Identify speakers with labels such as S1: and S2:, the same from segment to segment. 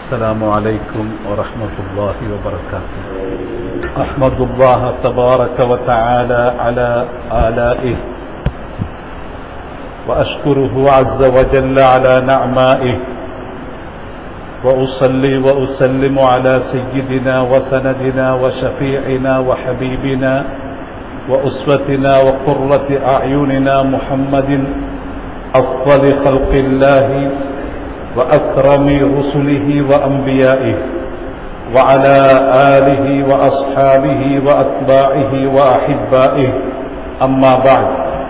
S1: السلام عليكم ورحمة الله وبركاته أحمد الله تبارك وتعالى على آلائه وأشكره عز وجل على نعمائه وأصلي وأسلم على سيدنا وسندنا وشفيعنا وحبيبنا وأسوتنا وقرة أعيننا محمد أفضل خلق الله وأكرم رسله وأنبيائه وعلى آله وأصحابه وأتباعه وأحبائه أما بعد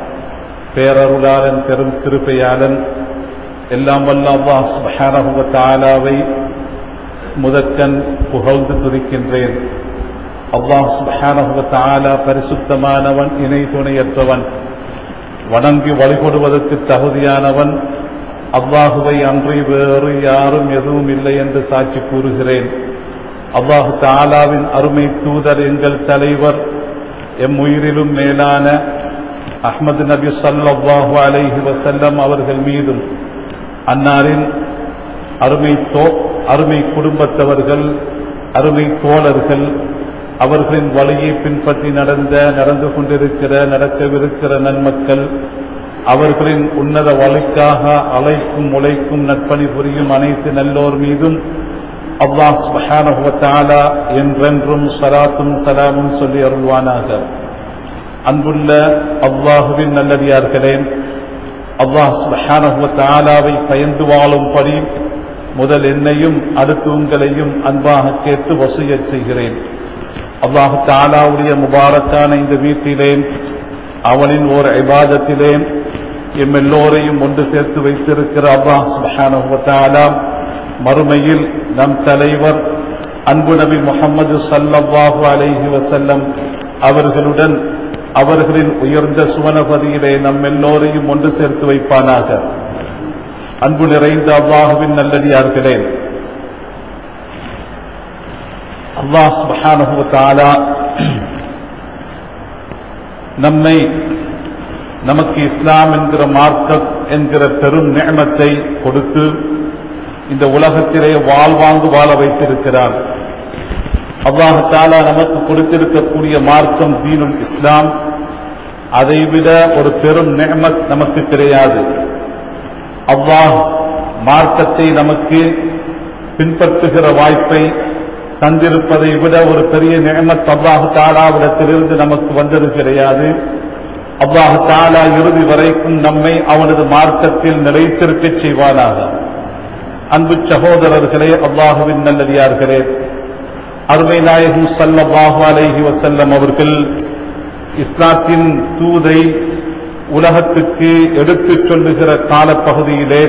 S1: பேரருளாளன் பெரும் கிருப்பையாளன் எல்லாம் வல்ல அல்லாஹ் சுப்ஹானஹு வ தஆலாவை முதற்கண் புகழ்ந்து துதிக்கின்றேன் அல்லாஹ் சுப்ஹானஹு வ தஆலா பரிசுத்தமானவன் இணை துணையற்றவன் வணங்கி வழிபடுவதற்கு தகுதியானவன் அல்லாஹுவை அன்றி வேறு யாரும் எதுவும் இல்லை என்று சாட்சி கூறுகிறேன் அல்லாஹு தாலாவின் அருமை தூதர் எங்கள் தலைவர் எம் உயிரிலும் மேலான அஹ்மது நபி சல்லாஹு அலைஹி வசல்லம் அவர்கள் மீதும் அன்னாரின் அருமை தோ அருமை குடும்பத்தவர்கள் அருமை தோழர்கள் அவர்களின் வழியை பின்பற்றி நடந்த நடந்து கொண்டிருக்கிற நடக்கவிருக்கிற நன்மக்கள் அவர்களின் உன்னத வழிக்காக அழைக்கும் உழைக்கும் நற்பணி புரியும் அனைத்து நல்லோர் மீதும் அல்லாஹ் சுபஹானஹுவத்தாலா என்றென்றும் சலாத்தும் சலாமும் சொல்லி அருள்வானாக அன்புள்ள அல்லாஹுவின் நல்லடியார்களே அல்லாஹ் சுபஹானஹுவத்தாலாவை பயந்து வாழும்படி முதல் என்னையும் அடுத்து உங்களையும் அன்பாக கேட்டு வசியச் செய்கிறேன் அல்லாஹு தாலாவுடைய முபாரக்கான இந்த வீட்டிலே அவனின் ஓர் ஐபாதத்திலே எம் எல்லோரையும் ஒன்று சேர்த்து வைத்திருக்கிற அல்லாஹ் சுபஹானா மறுமையில் நம் தலைவர் அன்பு நபி முகமது சல்லல்லாஹு அலைஹி வசல்லம் அவர்களுடன் அவர்களின் உயர்ந்த சுவனபதியிலே நம் எல்லோரையும் ஒன்று சேர்த்து வைப்பானாக அன்பு நிறைந்த அல்லாஹுவின் நல்லடியார்களே அல்லாஹ் சுபஹானஹு தஆலா நம்மை நமக்கு இஸ்லாம் என்கிற மார்க்கம் என்கிற பெரும் நியமத்தை கொடுத்து இந்த உலகத்திலே வாழ்வாங்கு வாழ வைத்திருக்கிறார் அல்லாஹ் தாலா நமக்கு கொடுத்திருக்கக்கூடிய மார்க்கம் தீனுல் இஸ்லாம் அதைவிட ஒரு பெரும் நியமத் நமக்கு கிடையாது அல்லாஹ் மார்க்கத்தை நமக்கு பின்பற்றுகிற வாய்ப்பை தந்திருப்பதை விட ஒரு பெரிய நியமத் அல்லாஹு தாலாவிடத்திலிருந்து நமக்கு வந்தது கிடையாது அல்லாஹு தாலா இறுதி வரைக்கும் நம்மை அவனது மார்க்கத்தில் நிலைத்திருக்க செய்வானாக அன்பு சகோதரர்களே அல்லாஹுவின் நல்லடியார்களே அருமை நாயகம் சல்லாஹு அலைஹி வசல்லம் அவர்கள் இஸ்லாத்தின் தூதை உலகத்துக்கு எடுத்துச் சொல்லுகிற காலப்பகுதியிலே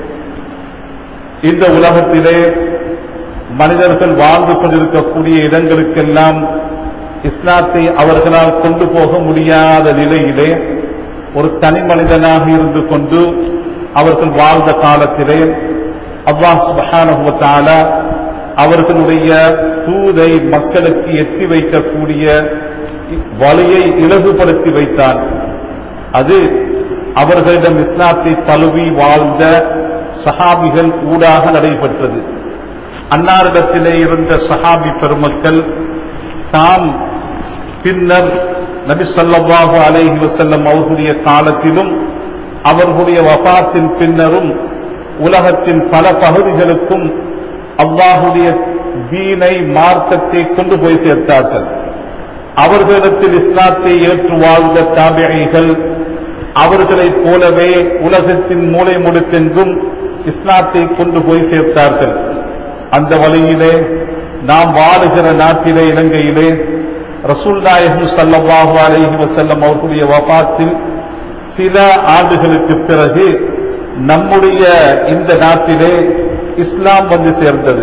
S1: இந்த உலகத்திலே மனிதர்கள் வாழ்ந்து கொண்டிருக்கக்கூடிய இடங்களுக்கெல்லாம் இஸ்லாத்தை அவர்களால் கொண்டு போக முடியாத நிலையிலே ஒரு தனி மனிதனாக இருந்து கொண்டு அவர்கள் வாழ்ந்த காலத்திலே அல்லாஹ் சுபஹானுவத்தால அவர்களுடைய தூதை மக்களுக்கு எட்டி வைக்கக்கூடிய வழியை இலகுபடுத்தி வைத்தான் அது அவர்களிடம் இஸ்லாத்தை தழுவி வாழ்ந்த சஹாபிகள் ஊடாக நடைபெற்றது அன்னாரிடத்திலே இருந்த சஹாபி பெருமக்கள் தாம் பின்னர் நபி சொல்லாஹு அலைஹி வசல்லம் அவர்களுடைய காலத்திலும் அவர்களுடைய வபாத்தின் பின்னரும் உலகத்தின் பல பகுதிகளுக்கும் அல்லாஹுடைய தீனை மார்க்கத்தை கொண்டு போய் சேர்த்தார்கள் அவர்களிடத்தில் இஸ்லாத்தை ஏற்று வாழ்ந்த தாபிகைகள் அவர்களைப் போலவே உலகத்தின் மூளை முடுக்கெங்கும் இஸ்லாத்தை கொண்டு போய் சேர்த்தார்கள் அந்த வழியிலே நாம் வாழுகிற நாட்டிலே இலங்கையிலே ரசூல் நாயகம் சல்லாஹு அலஹி வசல்லம் அவர்களுடைய வபாத்தில் சில ஆண்டுகளுக்கு பிறகு நம்முடைய இந்த நாட்டிலே இஸ்லாம் வந்து சேர்ந்தது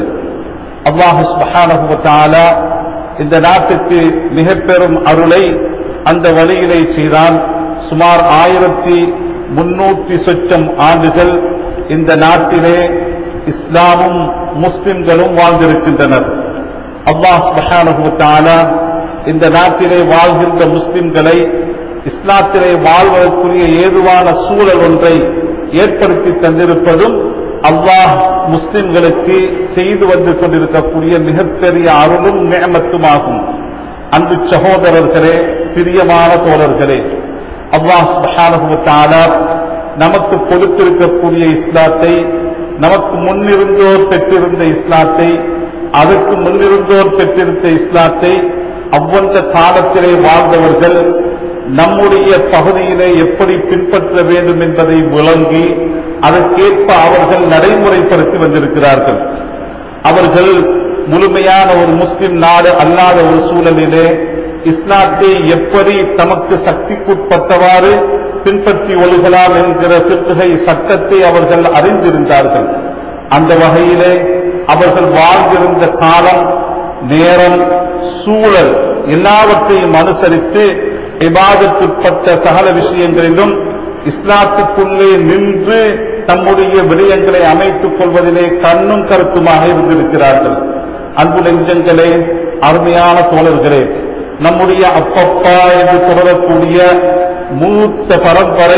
S1: அல்லாஹு இந்த நாட்டுக்கு மிக பெரும் அருளை அந்த வழியிலே செய்தான் சுமார் ஆயிரத்தி முன்னூற்றி சொச்சம் ஆண்டுகள் இந்த நாட்டிலே இஸ்லாமும் முஸ்லிம்களும் வாழ்ந்திருக்கின்றனர் அல்லாஹ் இந்த நாட்டிலே வாழ்கின்ற முஸ்லிம்களை இஸ்லாத்திலே வாழ்வதற்குரிய ஏதுவான சூழல் ஒன்றை ஏற்படுத்தி தந்திருப்பதும் அல்லாஹ் முஸ்லிம்களுக்கு செய்து வந்து கொண்டிருக்கக்கூடிய மிகப்பெரிய அருளும் நியமத்துமாகும் அன்பு சகோதரர்களே பிரியமான தோழர்களே அல்லாஹ் சுப்ஹானஹு வ தஆலா நமக்கு கொடுத்திருக்கக்கூடிய இஸ்லாத்தை நமக்கு முன்னிருந்தோர் பெற்றிருந்த இஸ்லாத்தை அதற்கு முன்னிருந்தோர் பெற்றிருந்த இஸ்லாத்தை அவ்வந்த காலத்திலே வாழ்ந்தவர்கள் நம்முடைய பகுதியிலே எப்படி பின்பற்ற வேண்டும் என்பதை விளங்கி அதற்கேற்ப அவர்கள் நடைமுறைப்படுத்தி வந்திருக்கிறார்கள் அவர்கள் முழுமையான ஒரு முஸ்லிம் நாடு அல்லாத ஒரு சூழலிலே இஸ்லாத்தை எப்படி தமக்கு சக்திக்குட்பட்டவாறு பின்பற்றி ஒழுகலாம் என்கிற சிற்றுகை சட்டத்தை அவர்கள் அறிந்திருந்தார்கள் அந்த வகையிலே அவர்கள் வாழ்ந்திருந்த காலம் நேரம் சூழல் எல்லாவற்றையும் அனுசரித்து விவாதத்துட்பட்ட சகல விஷயங்களிலும் இஸ்லாத்துக்குள்ளே நின்று தம்முடைய விடயங்களை அமைத்துக் கொள்வதிலே கண்ணும் கருத்துமாக இருந்திருக்கிறார்கள் அன்பு நெஞ்சங்களே அருமையான தோழர்களே நம்முடைய அப்பப்பா என்று தொடரக்கூடிய மூத்த பரம்பரை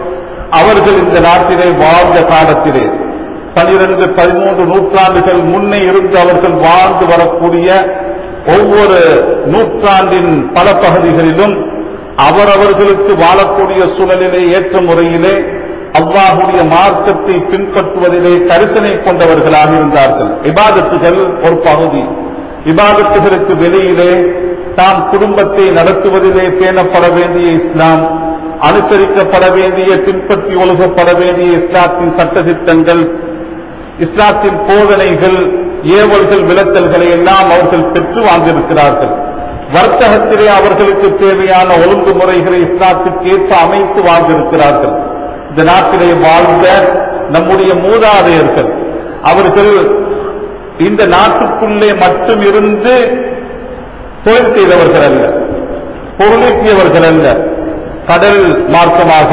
S1: அவர்கள் இந்த நாட்டிலே வாழ்ந்த காலத்திலே பனிரெண்டு பதிமூன்று நூற்றாண்டுகள் முன்னே இருந்து அவர்கள் வாழ்ந்து வரக்கூடிய ஒவ்வொரு நூற்றாண்டின் பல பகுதிகளிலும் அவரவர்களுக்கு வாழக்கூடிய சூழலிலே ஏற்ற முறையிலே அல்லாஹுடைய மார்க்கத்தை பின்பற்றுவதிலே கரிசனை கொண்டவர்களாக இருந்தார்கள் இபாதத்துகள் ஒரு பகுதி இபாதத்துகளுக்கு வெளியிலே தாம் குடும்பத்தை நடத்துவதிலே பேணப்பட வேண்டிய இஸ்லாம் அனுசரிக்கப்பட வேண்டிய பின்பற்றி ஒழுகப்பட வேண்டிய இஸ்லாத்தின் சட்டத்திட்டங்கள் இஸ்லாத்தின் போதனைகள் ஏவல்கள் விளக்கல்களை எல்லாம் அவர்கள் பெற்று வாழ்ந்திருக்கிறார்கள் வர்த்தகத்திலே அவர்களுக்கு தேவையான ஒழுங்குமுறைகளை இஸ்லாத்துக்கு ஏற்ப அமைத்து வாழ்ந்திருக்கிறார்கள் இந்த நாட்டிலே வாழ்ந்த நம்முடைய மூதாதையர்கள் அவர்கள் இந்த நாட்டுக்குள்ளே மட்டும் இருந்து தொழில் செய்தவர்கள் அல்ல பொருளீட்டியவர்கள் அல்ல கடல் மார்க்கமாக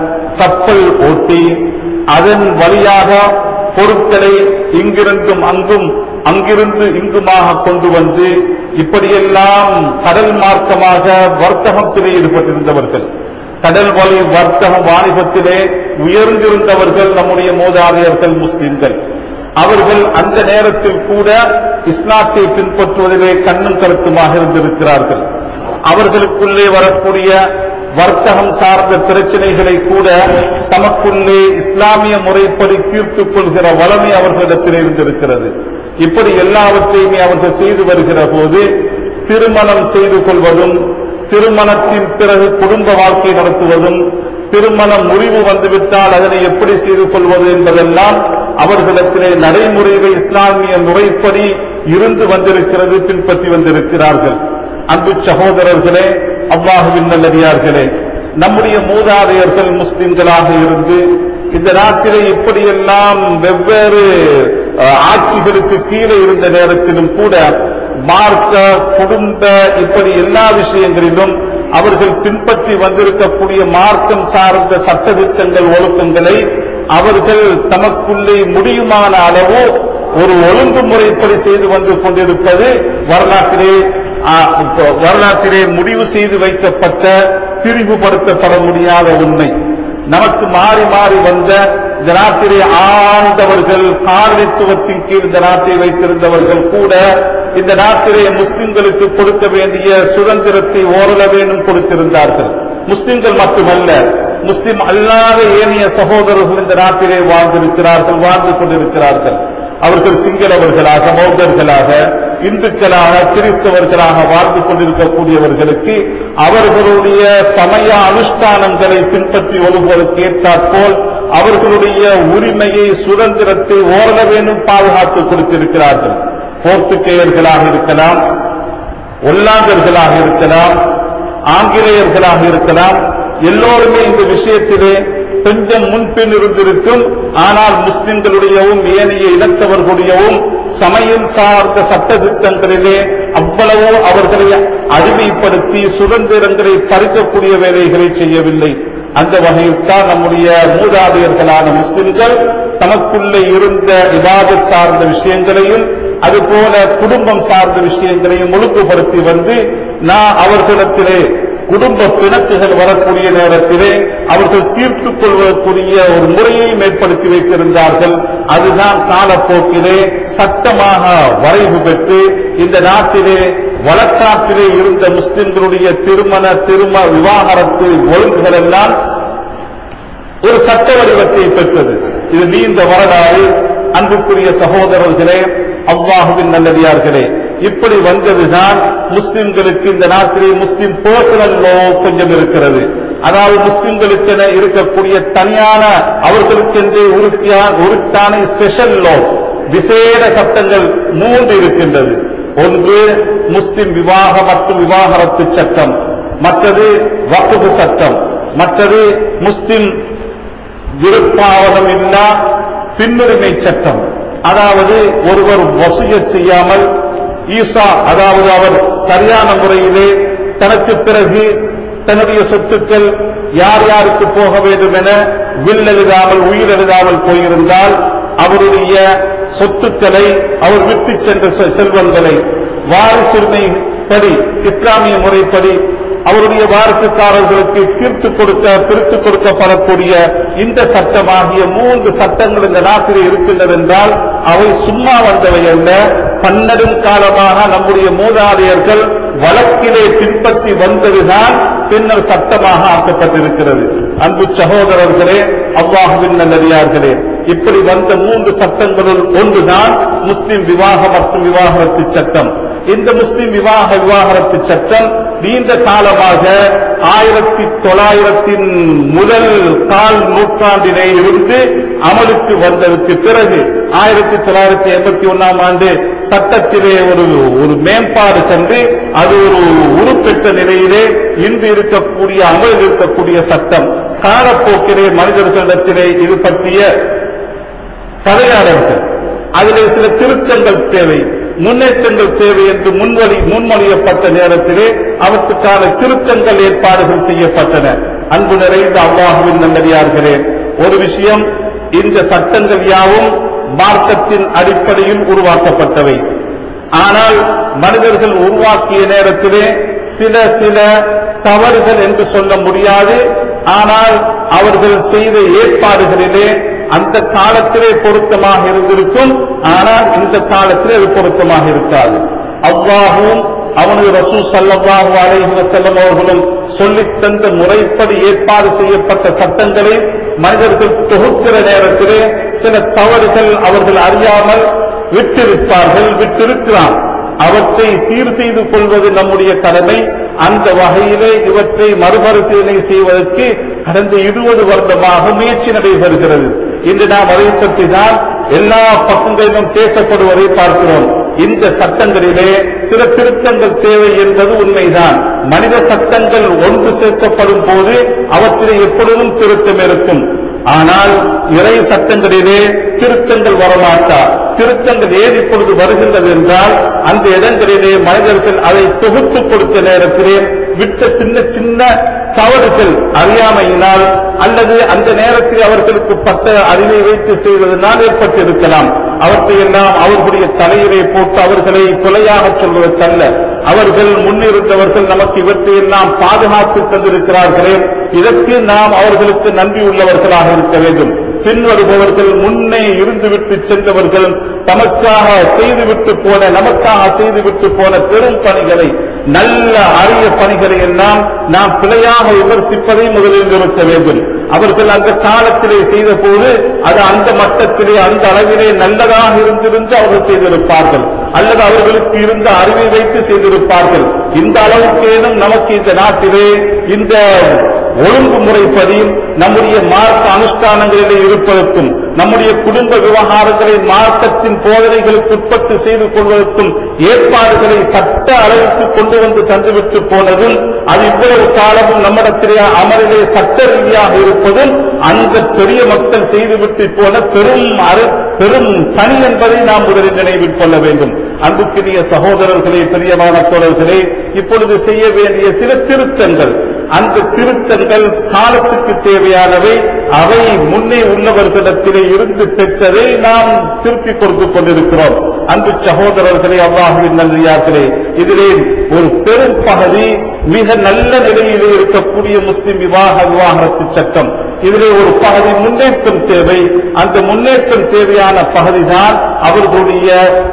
S1: கப்பல் ஓட்டி அதன் வழியாக பொருட்களை இங்கிருந்தும் அங்கும் அங்கிருந்து இங்குமாக கொண்டு வந்து இப்படியெல்லாம் கடல் மார்க்கமாக வர்த்தகத்திலே ஈடுபட்டிருந்தவர்கள் கடல் வழி வர்த்தக வாணிபத்திலே உயர்ந்திருந்தவர்கள் நம்முடைய மூதாதையர்கள் முஸ்லிம்கள் அவர்கள் அந்த நேரத்தில் கூட இஸ்லாத்தை பின்பற்றுவதிலே கண்ணும் கருத்துமாக இருந்திருக்கிறார்கள் அவர்களுக்குள்ளே வரக்கூடிய வர்த்தகம் சார்ந்த பிரச்சனைகளை கூட தமக்குள்ளே இஸ்லாமிய முறைப்படி தீர்த்துக் கொள்கிற வளமை அவர்களிடத்தில் இருந்திருக்கிறது இப்படி எல்லாவற்றையுமே அவர்கள் செய்து வருகிற போது திருமணம் செய்து கொள்வதும் திருமணத்தின் பிறகு குடும்ப வாழ்க்கை நடத்துவதும் திருமணம் முறிவு வந்துவிட்டால் அதனை எப்படி செய்து கொள்வது என்பதெல்லாம் அவர்களிடத்திலே நடைமுறைகள் இஸ்லாமிய முறைப்படி இருந்து வந்திருக்கிறது பின்பற்றி வந்திருக்கிறார்கள் அன்பு சகோதரர்களே அல்லாஹுவின் நல்லடியார்களே நம்முடைய மூதாதையர்கள் முஸ்லிம்களாக இருந்து இந்த நாட்டிலே இப்படியெல்லாம் வெவ்வேறு அஹ், ஆட்சிகளுக்கு கீழே இருந்த நேரத்திலும் கூட மார்க்க குடும்ப இப்படி எல்லா விஷயங்களிலும் அவர்கள் பின்பற்றி வந்திருக்கக்கூடிய மார்க்கம் சார்ந்த சட்டதிட்டங்கள் ஒழுக்கங்களை அவர்கள் தமக்குள்ளே முடியுமான அளவு ஒரு ஒழுங்குமுறைப்படி செய்து வந்து கொண்டிருப்பது வரலாற்றிலே ஆ, இப்போ வரலாற்றிலே முடிவு செய்து வைக்கப்பட்ட பிரிவுபடுத்தப்பட முடியாத உண்மை நமக்கு மாறி மாறி வந்த இந்த நாட்டிலே ஆண்டவர்கள் காரணித்துவத்தின் கீழ் இந்த நாட்டை வைத்திருந்தவர்கள் கூட இந்த நாட்டிலே முஸ்லிம்களுக்கு கொடுக்க வேண்டிய சுதந்திரத்தை ஓரளவேனும் கொடுத்திருந்தார்கள் முஸ்லிம்கள் மட்டுமல்ல முஸ்லிம் அல்லாத ஏனைய சகோதரர்கள் இந்த நாட்டிலே வாழ்ந்திருக்கிறார்கள் வாழ்ந்து கொண்டிருக்கிறார்கள் அவர்கள் சிங்களவர்களாக பௌத்தர்களாக இந்துக்களாக கிறிஸ்தவர்களாக வாழ்ந்து கொண்டிருக்கக்கூடியவர்களுக்கு அவர்களுடைய சமய அனுஷ்டானங்களை பின்பற்றி ஒழுங்குவதற்கு ஏற்றாற்போல் அவர்களுடைய உரிமையை சுதந்திரத்தை ஓரளவேனும் பாதுகாத்து கொடுத்திருக்கிறார்கள் போர்த்துகேயர்களாக இருக்கலாம் ஒல்லாந்தர்களாக இருக்கலாம் ஆங்கிலேயர்களாக இருக்கலாம் எல்லோருமே இந்த விஷயத்திலே கொஞ்சம் முன்பின் இருந்திருக்கும் ஆனால் முஸ்லிம்களுடையவும் ஏனைய இனத்தவர்களுடையவும் சமயம் சார்ந்த சட்டத்திட்டங்களிலே அவ்வளவோ அவர்களை அடிமைப்படுத்தி சுதந்திரங்களை பறிக்கக்கூடிய வேலைகளை செய்யவில்லை அந்த வகையில் தான் நம்முடைய மூதாதையர்களான முஸ்லிம்கள் தமக்குள்ளே இருந்த விவாதம் சார்ந்த விஷயங்களையும் அதுபோல குடும்பம் சார்ந்த விஷயங்களையும் ஒழுங்குபடுத்தி வந்து நான் அவர்களிடத்திலே குடும்ப பிணக்குகள் வரக்கூடிய நேரத்திலே அவர்கள் தீர்த்துக் கொள்வதற்குரிய ஒரு முறையை மேற்படுத்தி வைத்திருந்தார்கள் அதுதான் காலப்போக்கிலே சட்டமாக வரைவு பெற்று இந்த நாட்டிலே வழக்காற்றிலே இருந்த முஸ்லிம்களுடைய திருமண திரும விவாகரத்து ஒழுங்குகள் எல்லாம் ஒரு சட்ட வடிவத்தை பெற்றது இது நீண்ட வரலாறு அன்புக்குரிய சகோதரர்களே அவ்வாஹுவின் நல்லடியார்களே இப்படி வந்ததுதான் முஸ்லிம்களுக்கு இந்த நாட்டிலே முஸ்லிம் பர்சனல் லோ கொஞ்சம் இருக்கிறது அதாவது முஸ்லிம்களுக்கென இருக்கக்கூடிய தனியான அவர்களுக்கென்றே உறுதியான உறுத்தான ஸ்பெஷல் லோ விசேட சட்டங்கள் மூன்று இருக்கின்றது ஒன்று முஸ்லிம் விவாக மற்றும் விவாகரத்து சட்டம் மற்றது வக்குது சட்டம் மற்றது முஸ்லிம் விருப்பாவதம் இல்லா பின்னுரிமை சட்டம் அதாவது ஒருவர் வசூய செய்யாமல் ஈசா அதாவது அவர் சரியான முறையிலே தனக்கு பிறகு தன்னுடைய சொத்துக்கள் யார் யாருக்கு போக வேண்டும் என வில் எழுதாமல் உயிர் எழுதாமல் போயிருந்தால் அவருடைய சொத்துக்களை அவர் விட்டு சென்ற செ- செல்வங்களை வாரிசுரிமை படி இஸ்லாமிய முறைப்படி அவருடைய வாரிசுக்காரர்களுக்கு தீர்த்து கொடுக்க பிரித்து கொடுக்கப்படக்கூடிய இந்த சட்டமாகிய மூன்று சட்டங்கள் இந்த நாட்டில் இருக்கின்றது என்றால் அவை சும்மா வந்தவை அல்ல பன்னெடும் காலமாக நம்முடைய மூதாதையர்கள் வழக்கிலே பின்பற்றி வந்ததுதான் பின்னர் சட்டமாக ஆக்கப்பட்டிருக்கிறது அன்பு சகோதரர்களே அவ்வாஹுவின் நல்லடியார்களே இப்படி வந்த மூன்று சட்டங்களுள் ஒன்றுதான் முஸ்லிம் விவாக மற்றும் விவாகரத்து சட்டம் இந்த முஸ்லிம் விவாக விவாகரத்து சட்டம் நீண்ட காலமாக ஆயிரத்தி தொள்ளாயிரத்தின் முதல் கால் நூற்றாண்டிலே இருந்து அமலுக்கு வந்ததற்கு பிறகு ஆயிரத்தி தொள்ளாயிரத்தி எண்பத்தி ஒன்னாம் ஆண்டு சட்டத்திலே ஒரு ஒரு மேம்பாடு சென்று அது ஒரு உருப்பெற்ற நிலையிலே இன்று இருக்கக்கூடிய அமலில் இருக்கக்கூடிய சட்டம் காலப்போக்கிலே மனிதர்களிடத்திலே இது பற்றிய கதையாளர்கள் அதிலே சில திருத்தங்கள் தேவை முன்னேற்றங்கள் தேவை என்று முன்வழி முன்மொழியப்பட்ட நேரத்திலே அவற்றுக்கான திருத்தங்கள் ஏற்பாடுகள் செய்யப்பட்டன அன்பு நிறைந்த அல்லாஹுவின் நல்லடியார்களே ஒரு விஷயம் இந்த சட்டங்கள் யாவும் மார்க்கத்தின் அடிப்படையில் உருவாக்கப்பட்டவை ஆனால் மனிதர்கள் உருவாக்கிய நேரத்திலே சில சில தவறுகள் என்று சொல்ல முடியாது ஆனால் அவர்கள் செய்த ஏற்பாடுகளிலே அந்த காலத்திலே பொருத்தமாக இருந்திருக்கும் ஆனால் இந்த காலத்திலே அது பொருத்தமாக இருக்காது அவ்வாகவும் அவனது ரசூ சல்லல்லாஹு அலைஹி வஸல்லம் அவர்களும் சொல்லித் தந்த முறைப்படி ஏற்பாடு செய்யப்பட்ட சட்டங்களை மனிதர்கள் தொகுக்கிற நேரத்திலே சில தவறுகள் அவர்கள் அறியாமல் விட்டிருப்பார்கள் விட்டிருக்கிறான் அவற்றை சீர் செய்து கொள்வது நம்முடைய கடமை அந்த வகையிலே இவற்றை மறுபரிசீலனை செய்வதற்கு கடந்த இருபது வருடமாக முயற்சி நடைபெறுகிறது இன்று நாம் அதை பற்றி தான் எல்லா பக்கங்களிலும் பேசப்படுவதை பார்க்கிறோம் இந்த சட்டங்களிலே சில திருத்தங்கள் தேவை என்பது உண்மைதான் மனித சட்டங்கள் ஒன்று சேர்க்கப்படும் போது அவற்றிலே எப்பொழுதும் திருத்தம் இருக்கும் ஆனால் இறை சட்டங்களிலே திருத்தங்கள் வரமாட்டா திருத்தங்கள் ஏன் இப்பொழுது வருகின்றது என்றால் அந்த இடங்களிலே மனிதர்கள் அதை தொகுத்து கொடுத்த நேரத்திலே விட்ட சின்ன சின்ன தவறுகள் அறியாமையினால் அல்லது அந்த நேரத்தில் அவர்களுக்கு பட்ட அறிவை வைத்து செய்வதனால் ஏற்பட்டிருக்கலாம் அவற்றை எல்லாம் அவர்களுடைய தலையிலே போட்டு அவர்களை கொலையாக சொல்வதற்கல்ல அவர்கள் முன்னிருந்தவர்கள் நமக்கு இவற்றை எல்லாம் பாதுகாத்து தந்திருக்கிறார்களே இதற்கு நாம் அவர்களுக்கு நன்றி உள்ளவர்களாக இருக்க வேண்டும் பின்வருபவர்கள் முன்னே இருந்துவிட்டு சென்றவர்கள் தமக்காக செய்துவிட்டு போன நமக்காக செய்துவிட்டு போன பெரும் பணிகளை நல்ல அரிய பணிகளை எல்லாம் நாம் பிழையாக விமர்சிப்பதை முதலில் நிறுத்த வேண்டும் அவர்கள் அந்த காலத்திலே செய்த போது அது அந்த மட்டத்திலே அந்த அளவிலே நல்லதாக இருந்திருந்து அவர்கள் செய்திருப்பார்கள் அல்லது அவர்களுக்கு இருந்த அறிவை வைத்து செய்திருப்பார்கள் இந்த அளவுக்கேனும் நமக்கு இந்த நாட்டிலே இந்த ஒழுங்குமுறைப்படி நம்முடைய மார்க்க அனுஷ்டானங்களிலே இருப்பதற்கும் நம்முடைய குடும்ப விவகாரங்களை மார்க்கத்தின் போதனைகளுக்கு உட்பட்டு செய்து கொள்வதற்கும் ஏற்பாடுகளை சட்ட அளவுக்கு கொண்டு வந்து தந்துவிட்டு போனதும் அது இவ்வளவு காலமும் நம்மிடத்திலே அமரிலே சட்ட ரீதியாக இருப்பதும் அந்த பெரிய மக்கள் செய்துவிட்டு போன பெரும் அரு பெரும் பணி என்பதை நாம் முதலில் நினைவில் கொள்ள வேண்டும் அன்புக்குரிய சகோதரர்களே பிரியமான தோழர்களே இப்பொழுது செய்ய வேண்டிய சில திருத்தங்கள் அந்த திருத்தங்கள் காலத்துக்கு தேவையானவை அவை முன்னே உள்ளவர்களிடத்திலே இருந்து பெற்றதை நாம் திருப்பிக் கொடுத்துக் கொண்டிருக்கிறோம் அன்பு சகோதரர்களே அல்லாஹுவின் நன்றியார்களே இதிலே ஒரு பெரும் பகுதி மிக நல்ல நிலையிலே இருக்கக்கூடிய முஸ்லிம் விவாக விவாகரத்து சட்டம் இதிலே ஒரு பகுதி முன்னேற்றம் தேவை அந்த முன்னேற்றம் தேவையான பகுதிதான் அவர்களுடைய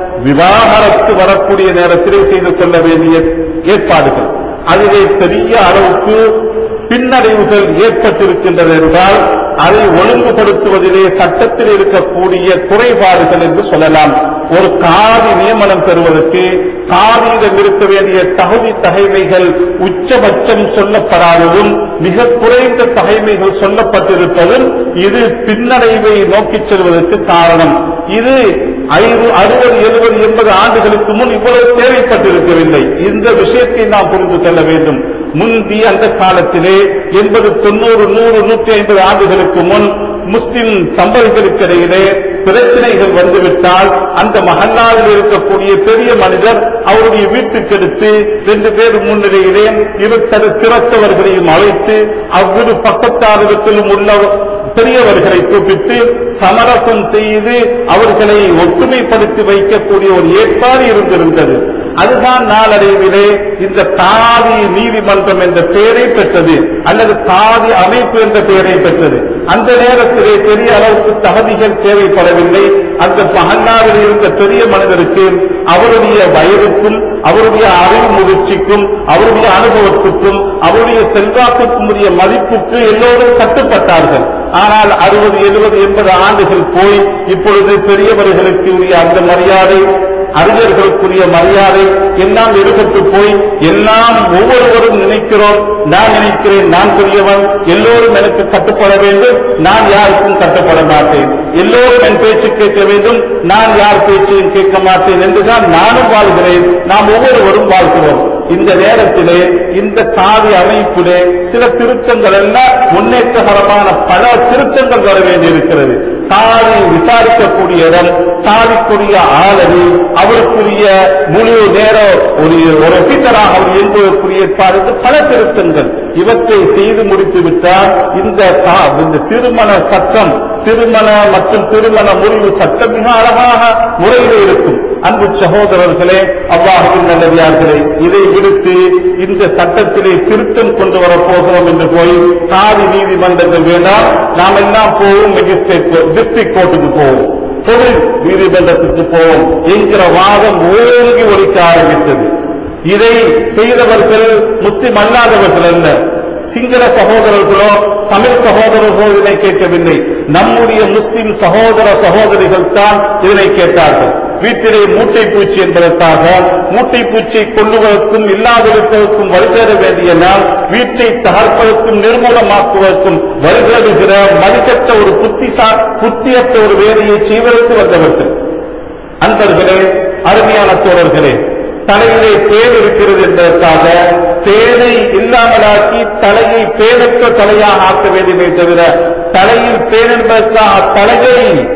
S1: விவாகரத்து வரக்கூடிய நேரத்திலே செய்து கொள்ள வேண்டிய ஏற்பாடுகள் அதிலே பெரிய அளவுக்கு பின்னடைவுகள் ஏற்பட்டிருக்கின்றது என்றால் அதை ஒழுங்குபடுத்துவதிலே சட்டத்தில் இருக்கக்கூடிய குறைபாடுகள் என்று சொல்லலாம் ஒரு காதி நியமனம் பெறுவதற்கு காதியிடம் இருக்க வேண்டிய தகுதி தகைமைகள் உச்சபட்சம் சொல்லப்படாததும் மிக குறைந்த தகைமைகள் சொல்லப்பட்டிருப்பதும் இது பின்னடைவை நோக்கிச் செல்வதற்கு காரணம் இது ஐந்து அறுபது எழுபது எண்பது ஆண்டுகளுக்கு முன் இவ்வளவு தேவைப்பட்டிருக்கவில்லை இந்த விஷயத்தை நாம் புரிந்து கொள்ள வேண்டும் முந்தி அந்த காலத்திலே எண்பது தொண்ணூறு நூறு நூற்றி ஐம்பது ஆண்டுகளுக்கு முன் முஸ்லிம் தம்பதிகளுக்கிடையிலே பிரச்சனைகள் வந்துவிட்டால் அந்த மகல்லாவில் இருக்கக்கூடிய பெரிய மனிதர் அவருடைய வீட்டுக்கு எடுத்து ரெண்டு பேர் முன்னிலையிலே இரு திறத்தவர்களையும் அழைத்து அவ்விரு பக்கத்தாரிடத்திலும் உள்ள பெரியவர்களை கூப்பிட்டு சமரசம் செய்து அவர்களை ஒற்றுமைப்படுத்தி வைக்கக்கூடிய ஒரு ஏற்பாடு இருந்திருந்தது அதுதான் நாளடைவிலே இந்த காதி நீதிமன்றம் என்ற பெயரை பெற்றது அல்லது காதி அமைப்பு என்ற பெயரை பெற்றது அந்த நேரத்திலே பெரிய அளவுக்கு தகுதிகள் தேவைப்படவில்லை அந்த மகன்னாவில் இருந்த பெரிய மனிதருக்கு அவருடைய வயதுக்கும் அவருடைய அறிவு முதிர்ச்சிக்கும் அவருடைய அனுபவத்துக்கும் அவருடைய செல்வாக்குக்கும் உரிய மதிப்புக்கு எல்லோரும் கட்டுப்பட்டார்கள் ஆனால் அறுபது எழுபது எண்பது ஆண்டுகள் போய் இப்பொழுது பெரியவர்களுக்கு உரிய அந்த மரியாதை அறிஞர்களுக்குரிய மரியாதை எல்லாம் எடுபட்டு போய் எல்லாம் ஒவ்வொருவரும் நினைக்கிறோம் நான் நினைக்கிறேன் நான் பெரியவன் எல்லோரும் எனக்கு கட்டுப்பட வேண்டும் நான் யாருக்கும் கட்டுப்பட மாட்டேன் எல்லோரும் என் பேச்சு கேட்க வேண்டும் நான் யார் பேச்சையும் கேட்க மாட்டேன் என்றுதான் நானும் வாழ்கிறேன் நாம் ஒவ்வொருவரும் வாழ்கிறோம் இந்த நேரத்திலே இந்த சாதி அமைப்பிலே சில திருத்தங்கள் எல்லாம் முன்னேற்றகரமான பல திருத்தங்கள் வர வேண்டியிருக்கிறது சாதி விசாரிக்கக்கூடிய இடம் சாதிக்குரிய ஆளறி அவருக்குரிய முழு நேர ஒரு ஒரு ஆபீசராக அவர் இயங்குவதற்குரிய ஏற்பாடு பல திருத்தங்கள் இவற்றை செய்து முடித்து விட்டால் இந்த சா- இந்த திருமண சட்டம் திருமண மற்றும் திருமண முறிவு சட்டம் மிக அழகாக முறையில் இருக்கும் அன்பு சகோதரர்களே அவ்வாஹின் நல்லவியார்களே இதை விடுத்து இந்த சட்டத்திலே திருத்தம் கொண்டு வரப் போகிறோம் என்று போய் சாதி நீதிமன்றங்கள் வேண்டாம் நாம் எல்லாம் போவோம் மெஜிஸ்ட்ரேட் டிஸ்ட்ரிக்ட் கோர்ட்டுக்கு போவோம் பொது நீதிமன்றத்துக்கு போவோம் என்கிற வாதம் ஓங்கி ஒழிக்க ஆரம்பித்தது இதை செய்தவர்கள் முஸ்லிம் அல்லாதவர்கள் அல்ல சிங்கள சகோதரர்களோ தமிழ் சகோதரர்களோ இதனை கேட்கவில்லை நம்முடைய முஸ்லிம் சகோதர சகோதரிகள் தான் இதனை கேட்டார்கள் வீட்டிலே மூட்டை பூச்சி என்பதற்காக மூட்டை பூச்சியை கொள்ளுவதற்கும் இல்லாதிருப்பதற்கும் வழிதேட வேண்டிய நாம் வீட்டை தகர்ப்பதற்கும் நிர்மூலமாக்குவதற்கும் வழிதேடுகிற மதிக்கற்ற ஒரு புத்திசா புத்தியற்ற ஒரு வேலையை செய்வதற்கு வந்தவர்கள் அன்பர்களே அருமையான தோழர்களே தலையிலே பேர் இருக்கிறது என்பதற்காக பேரை இல்லாமலாக்கி தலையை பேரற்ற தலையாக ஆக்க வேண்டுமே தவிர தலையில் பேர் என்பதற்காக தலையை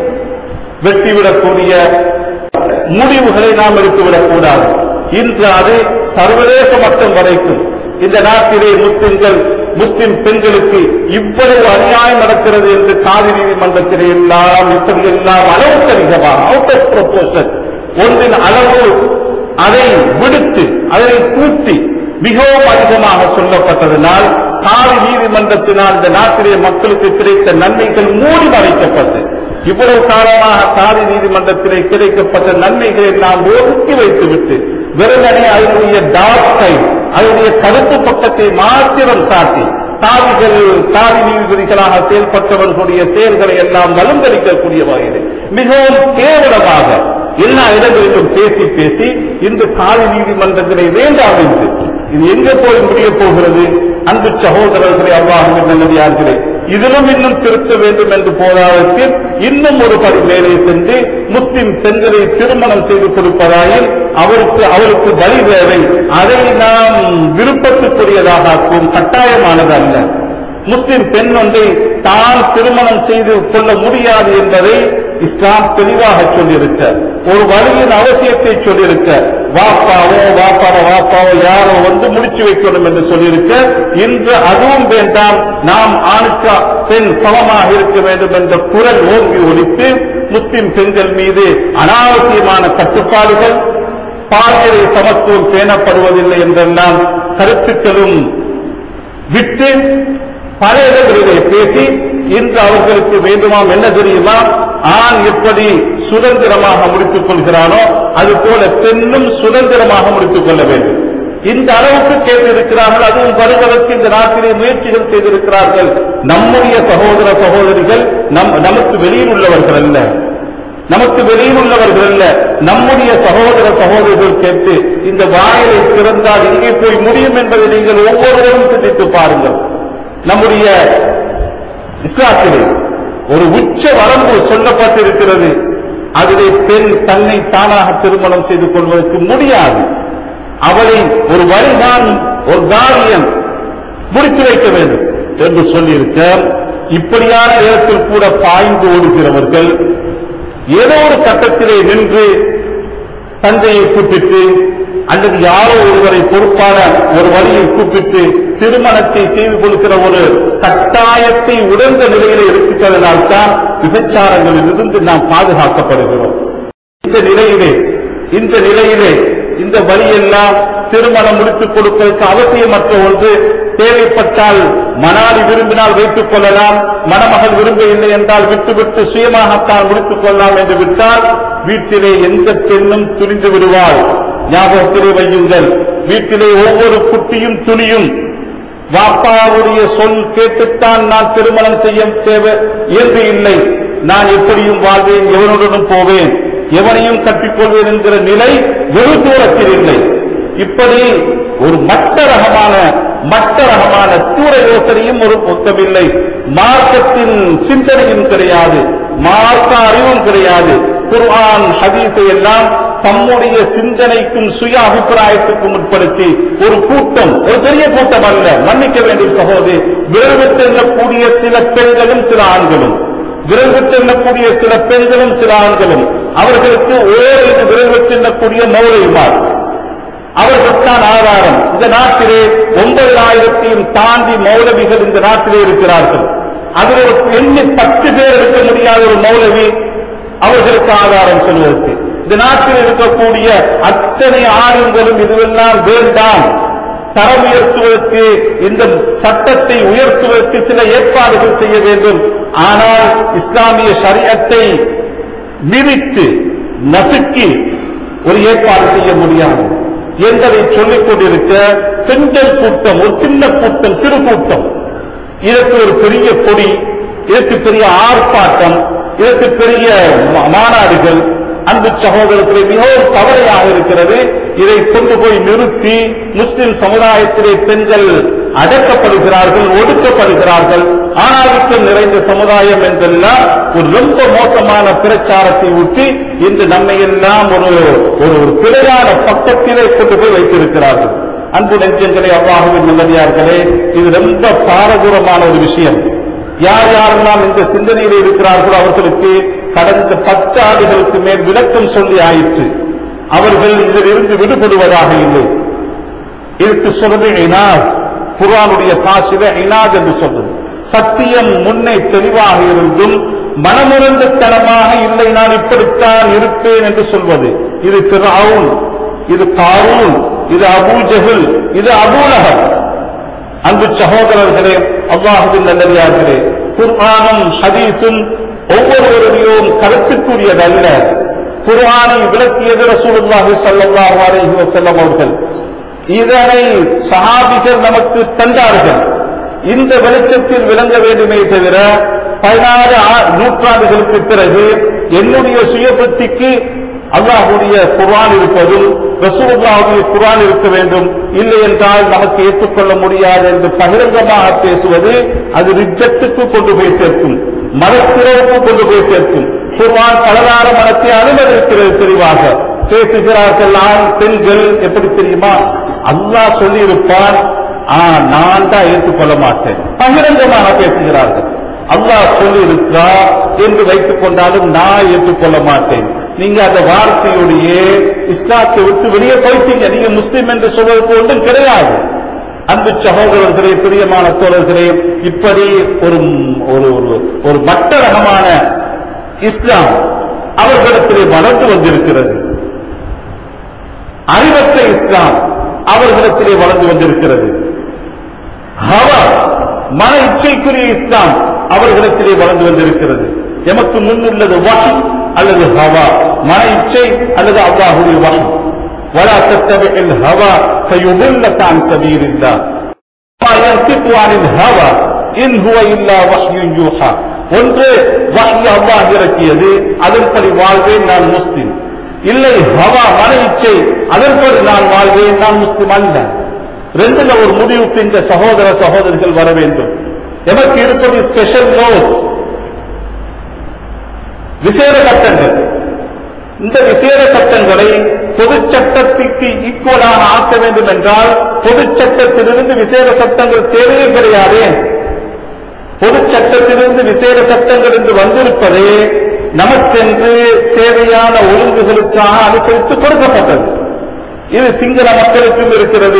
S1: வெட்டிவிடக்கூடிய முடிவுகளை நாம் எடுத்துவிடக் கூடாது இன்று அது சர்வதேச மட்டம் வரைக்கும் இந்த நாட்டிலே முஸ்லிம்கள் முஸ்லிம் பெண்களுக்கு இவ்வளவு அநியாயம் நடக்கிறது என்று காதி நீதிமன்றத்திலே எல்லாம் இப்படி எல்லாம் அளவுக்கு அதிகமாக அவுட் ஆஃப் ப்ரொபோசல் ஒன்றின் அளவு அதை விடுத்து அதனை கூட்டி மிகவும் அதிகமாக சொல்லப்பட்டதனால் காதி நீதிமன்றத்தினால் இந்த நாட்டிலே மக்களுக்கு கிடைத்த நன்மைகள் மூடி மறைக்கப்பட்டு இவ்வளவு காலமாக காதி நீதிமன்றத்திலே கிடைக்கப்பட்ட நன்மைகளை நாம் ஒதுக்கி வைத்துவிட்டு வெறுமனே அதனுடைய டார்க் சைட் அதனுடைய கருப்பு பக்கத்தை மாத்திரம் காட்டி சாதிகள் சாதி நீதிபதிகளாக செயல்பட்டவர்களுடைய செயல்களை எல்லாம் மலந்தளிக்கக்கூடிய வகையில் மிகவும் கேவலமாக எல்லா இடங்களிலும் பேசி பேசி இந்த சாதி நீதிமன்றங்களை வேண்டாம் என்று இது எங்க போய் முடிய போகிறது அன்பு சகோதரர்களை அல்லாஹுவின் நல்லதார்களே இதிலும் இன்னும் திருத்த வேண்டும் என்று போதாதற்கு இன்னும் ஒரு படி மேலே சென்று முஸ்லிம் பெண்களை திருமணம் செய்து கொடுப்பதாயில் அவருக்கு அவருக்கு வழி தேவை அதை நாம் விருப்பத்துக்குரியதாக ஆக்கும் கட்டாயமானது அல்ல முஸ்லிம் பெண் ஒன்றை தான் திருமணம் செய்து கொள்ள முடியாது என்பதை இஸ்லாம் தெளிவாக சொல்லியிருக்க ஒரு வழியின் அவசியத்தை சொல்லியிருக்க வாப்பாவோ வாப்பாவோ வாப்பாவோ யாரோ வந்து முடிச்சு வைக்கணும் என்று சொல்லியிருக்க இன்று அதுவும் வேண்டாம் நாம் ஆணுக்கு பெண் சமமாக இருக்க வேண்டும் என்ற குரல் ஓங்கி ஒழித்து முஸ்லிம் பெண்கள் மீது அனாவசியமான கட்டுப்பாடுகள் பாலியலை சமத்துவம் பேணப்படுவதில்லை என்றெல்லாம் கருத்துக்களும் விட்டு பல இடங்களிலே பேசி இன்று அவர்களுக்கு வேண்டுமாம் என்ன தெரியுமா ஆண் எப்படி சுதந்திரமாக முடித்துக் கொள்கிறானோ அதுபோல பெண்ணும் சுதந்திரமாக முடித்துக் கொள்ள வேண்டும் இந்த அளவுக்கு கேட்டிருக்கிறார்கள் அதுவும் வருவதற்கு இந்த நாட்டிலே முயற்சிகள் செய்திருக்கிறார்கள் நம்முடைய சகோதர சகோதரிகள் நம் நமக்கு வெளியில் உள்ளவர்கள் அல்ல நமக்கு வெளியில் உள்ளவர்கள் அல்ல நம்முடைய சகோதர சகோதரிகள் கேட்டு இந்த வாயிலை திறந்தால் எங்கே போய் முடியும் என்பதை நீங்கள் ஒவ்வொருவரும் சிந்தித்து பாருங்கள் நம்முடைய இஸ்லாத்திலே ஒரு உச்ச வரம்பு சொல்லப்பட்டிருக்கிறது அதிலே பெண் தன்னை தானாக திருமணம் செய்து கொள்வதற்கு முடியாது அவளை ஒரு வழிதான் ஒரு காரியம் முடித்து வைக்க வேண்டும் என்று சொல்லியிருக்க இப்படியான நேரத்தில் கூட பாய்ந்து ஓடுகிறவர்கள் ஏதோ ஒரு கட்டத்திலே நின்று தந்தையை கூப்பிட்டு அல்லது யாரோ ஒருவரை பொறுப்பான ஒரு வழியை கூப்பிட்டு திருமணத்தை செய்து கொடுக்கிற ஒரு கட்டாயத்தை உணர்ந்த நிலையில இருக்கிறதுனால்தான் விபச்சாரங்களில் இருந்து நாம் பாதுகாக்கப்படுகிறோம் இந்த நிலையிலே இந்த நிலையிலே இந்த வழியெல்லாம் திருமணம் முடித்துக் கொடுப்பதற்கு அவசியமற்ற ஒன்று தேவைப்பட்டால் மணாலி விரும்பினால் வைத்துக் கொள்ளலாம் மணமகள் விரும்பவில்லை என்றால் விட்டுவிட்டு சுயமாகத்தான் முடித்துக் கொள்ளலாம் என்று விட்டால் வீட்டிலே எந்த பெண்ணும் துணிந்து விடுவாள் ஞாபகத்திலே வையுங்கள் வீட்டிலே ஒவ்வொரு குட்டியும் துணியும் வாப்பாவுடைய சொல் கேட்டுத்தான் நான் திருமணம் செய்ய தேவை என்று இல்லை நான் எப்படியும் வாழ்வேன் எவனுடனும் போவேன் எவனையும் கட்டிக்கொள்வேன் என்கிற நிலை வெகு தூரத்தில் இல்லை இப்படி ஒரு மட்ட ரகமான மட்ட ரகமான தூர யோசனையும் ஒரு பொருத்தமில்லை மார்க்கத்தின் சிந்தனையும் கிடையாது மார்க்க அறிவும் கிடையாது குர்ஆன் ஹதீஸை எல்லாம் தம்முடைய சிந்தனைக்கும் சுய அபிப்பிராயத்துக்கும் உட்படுத்தி ஒரு கூட்டம் ஒரு பெரிய கூட்டம் அல்ல மன்னிக்க வேண்டும் சகோதரி விரைவில் எண்ணக்கூடிய சில பெண்களும் சில ஆண்களும் விரைவில் எண்ணக்கூடிய சில பெண்களும் சில ஆண்களும் அவர்களுக்கு ஓரிரு விரைவில் எண்ணக்கூடிய மௌலைமார் அவர்களுக்கான ஆதாரம் இந்த நாட்டிலே ஒன்பதாயிரத்தையும் தாண்டி மௌலவிகள் இந்த நாட்டிலே இருக்கிறார்கள் அதில் ஒரு எண்ணி பத்து பேர் இருக்க முடியாத ஒரு மௌலவி அவர்களுக்கு ஆதாரம் சொல்வதற்கு இந்த நாட்டில் இருக்கக்கூடிய அத்தனை ஆளுங்களும் இதுவெல்லாம் வேண்டாம் தரம் உயர்த்துவதற்கு இந்த சட்டத்தை உயர்த்துவதற்கு சில ஏற்பாடுகள் செய்ய வேண்டும் ஆனால் இஸ்லாமிய சரியத்தை மிதித்து நசுக்கி ஒரு ஏற்பாடு செய்ய முடியாது என்பதை சொல்லிக் கொண்டிருக்க பெண்கள் கூட்டம் ஒரு சின்ன கூட்டம் சிறு கூட்டம் இதற்கு ஒரு பெரிய கொடி இதற்கு பெரிய ஆர்ப்பாட்டம் இதற்கு பெரிய மா- மாநாடுகள் அன்பு சகோதரத்திலே மிகவும் கவலையாக இருக்கிறது இதை கொண்டு போய் நிறுத்தி முஸ்லிம் சமுதாயத்திலே பெண்கள் அடக்கப்படுகிறார்கள் ஒடுக்கப்படுகிறார்கள் ஆணாதிக்கம் நிறைந்த சமுதாயம் என்றெல்லாம் ஒரு ரொம்ப மோசமான பிரச்சாரத்தை ஊட்டி இன்று நம்மை எல்லாம் ஒரு ஒரு ஒரு பிழையான பக்கத்திலே கொண்டு போய் வைத்திருக்கிறார்கள் அன்பு நெஞ்சங்களே அவ்வாஹுவின் நல்லடியார்களே இது ரொம்ப பாரதூரமான ஒரு விஷயம் யார் யாரெல்லாம் இந்த சிந்தனையில் இருக்கிறார்களோ அவர்களுக்கு கடந்த பத்து ஆண்டுகளுக்கு மேல் விளக்கம் சொல்லி ஆயிற்று அவர்கள் இதிலிருந்து விடுபடுவதாக இல்லை இதுக்கு சொல்றது இனாஸ் குர்ஆனுடைய பாசில இனாஸ் என்று சொல்றது சத்தியம் முன்னே தெளிவாக இருந்தும் மனமுறந்தத்தனமாக இல்லை நான் இப்படித்தான் இருப்பேன் என்று சொல்வது இது பிறவுன் இது காரூன் இது அபூ ஜஹல் இது அபூலகம் அன்பு சகோதரர்களே அல்லாஹுவின் நல்லடியார்களே குர்ஆனும் ஹதீஸும் ஒவ்வொருவருடையும் கருத்துக்குரியதல்ல குர்ஆனை விளக்கியது ரசூலுல்லாஹி ஸல்லல்லாஹு அலைஹி வஸல்லம் அவர்கள் இதனை சஹாபிகள் நமக்கு தந்தார்கள் இந்த வெளிச்சத்தில் விளங்க வேண்டுமே தவிர பதினாறு ஆ- நூற்றாண்டுகளுக்கு பிறகு என்னுடைய சுயபக்திக்கு அல்லாஹுடைய குர்ஆன் இருப்பதும் ரசூலுல்லாஹுடைய குர்ஆன் இருக்க வேண்டும் இல்லை என்றால் நமக்கு ஏற்றுக்கொள்ள முடியாது என்று பகிரங்கமாக பேசுவது அது ரிஜத்துக்கு கொண்டு போய் சேர்க்கும் மதத்திறவுக்கு கொண்டு போய் சேர்க்கும் குர்ஆன் பலதார மனத்தை அனுமதிக்கிறது தெளிவாக பேசுகிறார்கள் ஆண் பெண்கள் எப்படி தெரியுமா அல்லாஹ் சொல்லியிருப்பான் ஆ நான் தான் ஏற்றுக்கொள்ள மாட்டேன் பகிரங்கமாக பேசுகிறார்கள் அல்லாஹ் சொல்லியிருக்கா என்று வைத்துக் கொண்டாலும் நான் ஏற்றுக்கொள்ள மாட்டேன் நீங்க அந்த வார்த்தையுடைய இஸ்லாத்தை விட்டு வெளியே போயிட்டீங்க நீங்க முஸ்லீம் என்று சொல்வதற்கு ஒன்றும் கிடையாது அன்பு சகோதரர்களே பிரியமான தோழர்களே இப்படி ஒரு ஒரு ஒரு- ஒரு மட்ட ரகமான இஸ்லாம் அவர்களிடத்திலே வளர்ந்து வந்திருக்கிறது அறிவற்ற இஸ்லாம் அவர்களிடத்திலே வளர்ந்து வந்திருக்கிறது ஹவா மன இச்சைக்குரிய இஸ்லாம் அவர்களிடத்திலே வளர்ந்து வந்திருக்கிறது எமக்கு முன்னுள்ளது வகி அல்லது ஹவா மன இச்சை அல்லது அல்லாஹுடைய வகி ولا تتبع الهوى فيضلك عن سبيل الله ما ينطق عن الهوى إن هو إلا وحي يوحى ஒன்று வஹி அல்லாஹ் இறக்கியது அதன்படி வாழ்வேன் நான் முஸ்லிம் இல்லை ஹவா மன இச்சை அதன்படி நான் வாழ்வேன் நான் முஸ்லிம் அல்ல ரெண்டுல ஒரு முடிவுக்கு இந்த சகோதர சகோதரிகள் வர வேண்டும் எமக்கு இருப்பது ஸ்பெஷல் நோஸ் விசேட சட்டங்கள் இந்த விசேட சட்டங்களை பொது சட்டத்திற்கு ஈக்குவலாக ஆக்க வேண்டும் என்றால் பொது சட்டத்திலிருந்து விசேட சட்டங்கள் தேவையே கிடையாது பொது சட்டத்திலிருந்து விசேட சட்டங்கள் என்று வந்திருப்பதே நமக்கென்று தேவையான ஒழுங்குகளுக்காக அனுசரித்து கொடுக்கப்பட்டது இது சிங்கள மக்களுக்கும் இருக்கிறது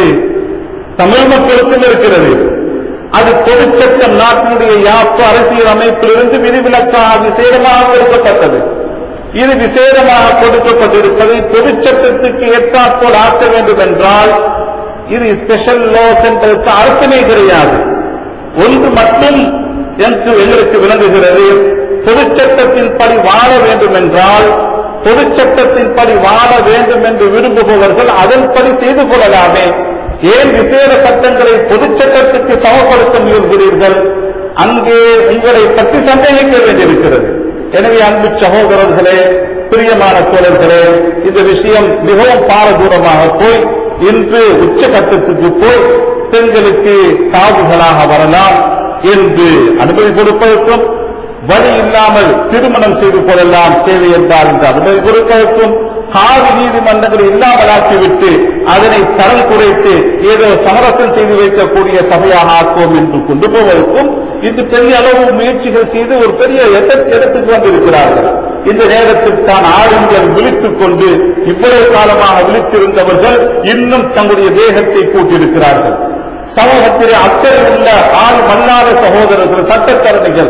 S1: தமிழ் மக்களுக்கும் இருக்கிறது அது பொதுச்சட்டம் நாட்டினுடைய யாப்பு அரசியல் அமைப்பிலிருந்து விதிவிலக்காக விசேடமாக கொடுக்கப்பட்டது இது விசேடமாக கொடுக்கப்பட்டிருப்பதை பொதுச்சட்டத்துக்கு ஏற்றாற்போல் ஆக்க வேண்டும் என்றால் இது ஸ்பெஷல் லாஸ் என்பதற்கு அர்த்தமே கிடையாது ஒன்று மட்டும் என்று எங்களுக்கு விளங்குகிறது பொதுச்சட்டத்தின் படி வாழ வேண்டும் என்றால் பொதுச்சட்டத்தின் படி வாழ வேண்டும் என்று விரும்புபவர்கள் அதன்படி செய்து கொள்ளலாமே ஏன் விசேட சட்டங்களை பொதுச்சட்டத்துக்கு சமப்படுத்த முயல்கிறீர்கள் அங்கே உங்களை பற்றி சந்தேகிக்க வேண்டியிருக்கிறது எனவே அன்பு சகோதரர்களே பிரியமான தோழர்களே இந்த விஷயம் மிகவும் பாரதூரமாக போய் இன்று உச்சகட்டத்துக்கு போய் பெண்களுக்கு சாவுகளாக வரலாம் என்று அனுமதி கொடுப்பதற்கும் வழி இல்லாமல் திருமணம் செய்து கொள்ளலாம் தேவை என்றால் இந்த அனுமதி கொடுப்பதற்கும் காவி நீதிமன்றங்களை இல்லாமலாக்கிவிட்டு அதனை தரம் குறைத்து ஏதோ சமரசம் செய்து வைக்கக்கூடிய சபையாக ஆக்குவோம் என்று கொண்டு போவதற்கும் இன்று பெரிய அளவு முயற்சிகள் செய்து ஒரு பெரிய எதற்கு இடத்துக்கு வந்திருக்கிறார்கள் இந்த நேரத்தில் தான் ஆளுங்கள் விழித்துக் கொண்டு இவ்வளவு காலமாக விழித்திருந்தவர்கள் இன்னும் தங்களுடைய தேகத்தை கூட்டியிருக்கிறார்கள் சமூகத்திலே அக்கறை உள்ள ஆள் மல்லாத சகோதரர்கள் சட்டத்தரணிகள்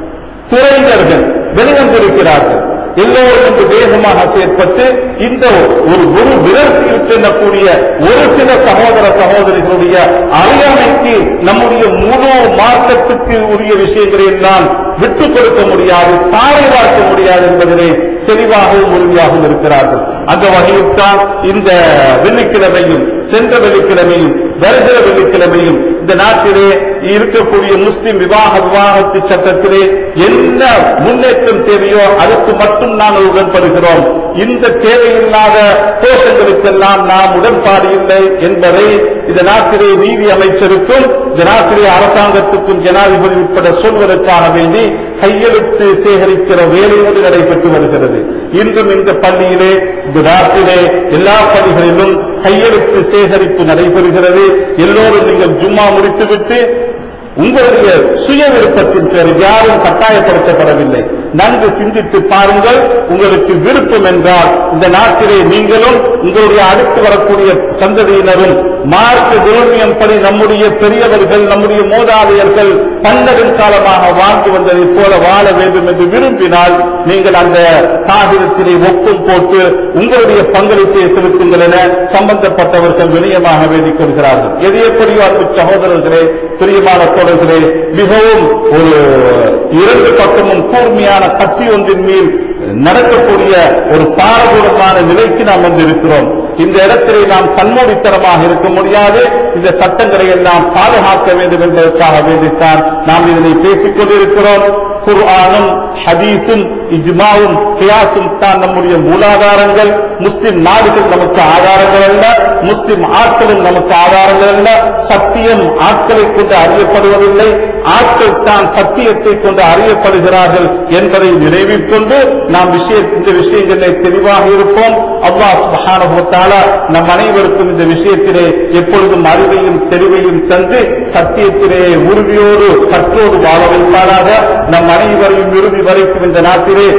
S1: துறைஞர்கள் வெளிவந்திருக்கிறார்கள் எல்லோரும் இன்று வேகமாக செயற்பட்டு இந்த ஒரு ஒரு விரல் செல்லக்கூடிய ஒரு சில சகோதர சகோதரிகளுடைய அறியாமைக்கு நம்முடைய முழு மார்க்கத்துக்கு உரிய விஷயங்களை எல்லாம் விட்டுக் கொடுக்க முடியாது தாரை பார்க்க முடியாது என்பதிலே தெளிவாகவும் உறுதியாகவும் இருக்கிறார்கள் அந்த வகையில் தான் இந்த வெள்ளிக்கிழமையும் சென்ற வெள்ளிக்கிழமையும் வருகிற வெள்ளிக்கிழமையும் இந்த நாட்டிலே இருக்கக்கூடிய முஸ்லிம் விவாக விவாகத்து சட்டத்திலே என்ன முன்னேற்றம் தேவையோ அதற்கு மட்டும் நாங்கள் உடன்படுகிறோம் இந்த தேவையில்லாத கோஷங்களுக்கெல்லாம் நாம் உடன்பாடு இல்லை என்பதை இந்த நாட்டிலே நீதி அமைச்சருக்கும் இந்த நாட்டிலே அரசாங்கத்துக்கும் ஜனாதிபதி உட்பட சொல்வதற்காக வேண்டி கையெழுத்து சேகரிக்கிற வேலையோடு நடைபெற்று வருகிறது இன்றும் இந்த பள்ளியிலே இந்த நாட்டிலே எல்லா பள்ளிகளிலும் கையெழுத்து சேகரிப்பு நடைபெறுகிறது எல்லோரும் நீங்கள் ஜும்மா முடித்துவிட்டு உங்களுடைய சுய விருப்பத்தின் பேரில் யாரும் கட்டாயப்படுத்தப்படவில்லை நன்கு சிந்தித்து பாருங்கள் உங்களுக்கு விருப்பம் என்றால் இந்த நாட்டிலே நீங்களும் உங்களுடைய அடுத்து வரக்கூடிய சந்ததியினரும் மார்க்க விரும்பியம் படி நம்முடைய பெரியவர்கள் நம்முடைய மூதாதையர்கள் பன்னெடும் காலமாக வாழ்ந்து வந்ததைப் போல வாழ வேண்டும் என்று விரும்பினால் நீங்கள் அந்த காகிதத்திலே ஒப்பும் போட்டு உங்களுடைய பங்களிப்பை செலுத்துங்கள் என சம்பந்தப்பட்டவர்கள் வினயமாக வேண்டிக் கொள்கிறார்கள் எது எப்படியோ அன்பு சகோதரர்களே பிரியமான தோழர்களே மிகவும் ஒரு இரண்டு பக்கமும் கூர்மையான கத்தி ஒன்றின் மேல் நடக்கக்கூடிய ஒரு பாரதூரமான நிலைக்கு நாம் வந்திருக்கிறோம் இந்த இடத்திலே நாம் கண்மூடித்தனமாக இருக்க முடியாது இந்த சட்டங்களை எல்லாம் பாதுகாக்க வேண்டும் என்பதற்காக வேண்டித்தான் நாம் இதனை பேசிக் கொண்டிருக்கிறோம் குர்ஆனும் ஹதீஸும் இஜ்மாவும் கியாசும் தான் நம்முடைய மூலாதாரங்கள் முஸ்லிம் நாடுகள் நமக்கு ஆதாரங்கள் அல்ல முஸ்லிம் ஆட்களும் நமக்கு ஆதாரங்கள் அல்ல சத்தியம் ஆட்களை கொண்டு அறியப்படுவதில்லை ஆட்கள் தான் சத்தியத்தை கொண்டு அறியப்படுகிறார்கள் என்பதை நினைவில் கொண்டு நாம் விஷய இந்த விஷயங்களிலே தெளிவாக இருப்போம் அல்லாஹ் சுப்ஹானஹு வ தஆலா நம் அனைவருக்கும் இந்த விஷயத்திலே எப்பொழுதும் அறிவையும் தெளிவையும் தந்து சத்தியத்திலே உறுதியோடு கற்றோடு வாழ வைப்பாராக நம் அனைவரையும் இறுதி வரைக்கும் இந்த நாட்டிலே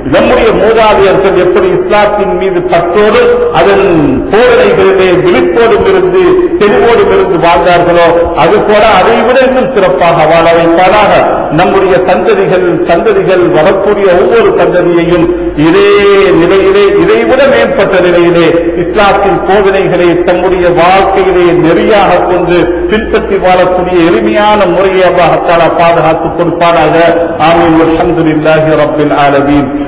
S1: நம்முடைய மூதாதையர்கள் எப்படி இஸ்லாத்தின் மீது பற்றோடு அதன் போதனைகளிலே விழிப்போடும் இருந்து தெளிவோடும் இருந்து வாழ்ந்தார்களோ அதுபோல அதை விட இன்னும் சிறப்பாக வாழ வைப்பாராக நம்முடைய சந்ததிகள் சந்ததிகள் வரக்கூடிய ஒவ்வொரு சந்ததியையும் இதே நிலையிலே இதைவிட மேம்பட்ட நிலையிலே இஸ்லாத்தின் போதனைகளை தம்முடைய வாழ்க்கையிலே நெறியாக கொண்டு பின்பற்றி வாழக்கூடிய எளிமையான முறையை அல்லாஹ் தஆலா பாதுகாத்துக் கொடுப்பாராக ஆமீன் அல்ஹம்துலில்லாஹி ரப்பில் ஆலமீன்